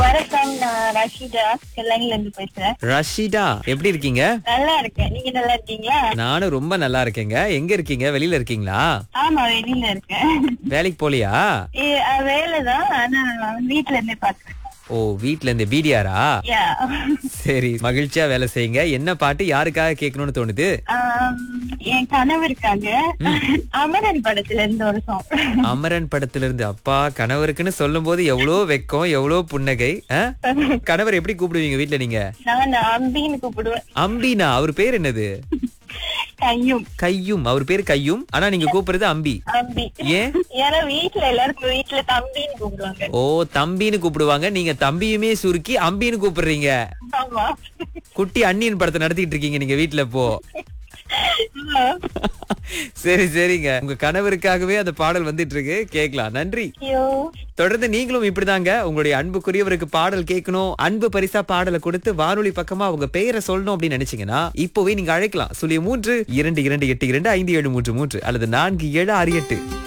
வணக்கம் நான் ரஷிதா கல்லணில இருந்து பேசுறேன் ரஷிதா எப்படி இருக்கீங்க நல்லா இருக்கேன் நீங்க நல்லா இருக்கீங்களா நானும் ரொம்ப நல்லா இருக்கேங்க எங்க இருக்கீங்க வெளியில இருக்கீங்களா ஆமா வெளியில இருக்கேன் வேலைக்கு போலியா ஏ- அஹ் வேலைதான் ஆனா நான் வீட்ல இருந்தே பாக்குறேன் ஓ வீட்ல இருந்து பிடிஆரா யா சரி மகிழ்ச்சியா வேலை செய்யுங்க என்ன பாட்டு யாருக்காக கேட்கணும்னு தோணுது ஆம், என் கணவருக்காக அமரன் படத்துல இருந்து ஒரு சாங் அமரன் படத்துல இருந்து அப்பா கணவருக்குன்னு சொல்லும் போது எவ்வளவு வெக்கம் எவ்வளவு புன்னகை ஆ? கணவர் எப்படி கூப்பிடுவீங்க வீட்ல நீங்க நான் அம்பின்னு கூப்பிடுவேன் அம்பினா அவர் பேர் என்னது கையும் கையும் அவர் பேர் கையும் ஆனா நீங்க கூப்பிடுறது அம்பி அம்பி ஏன் ஏன்னா வீட்ல எல்லாருக்கும் வீட்ல தம்பின்னு கூப்பிடுவாங்க ஓ தம்பின்னு கூப்பிடுவாங்க நீங்க தம்பியுமே சுருக்கி அம்பின்னு கூப்பிடுறீங்க ஆமா குட்டி அண்ணியன் படத்தை நடத்திட்டு இருக்கீங்க நீங்க வீட்ல இப்போ சரி சரிங்க உங்க கணவருக்காகவே அந்த பாடல் வந்துட்டு இருக்கு கேக்கலாம் நன்றி ஐயோ தொடர்ந்து நீங்களும் இப்படிதாங்க உங்களுடைய அன்புக்குரியவருக்கு பாடல் கேட்கணும் அன்பு பரிசா பாடலை கொடுத்து வானொலி பக்கமா உங்க பெயரை சொல்லணும் அப்படின்னு நினைச்சீங்கன்னா இப்போவே நீங்க அழைக்கலாம் சுழிய மூன்று இரண்டு இரண்டு எட்டு இரண்டு ஐந்து ஏழு மூன்று மூன்று அல்லது நான்கு ஏழு ஆறு எட்டு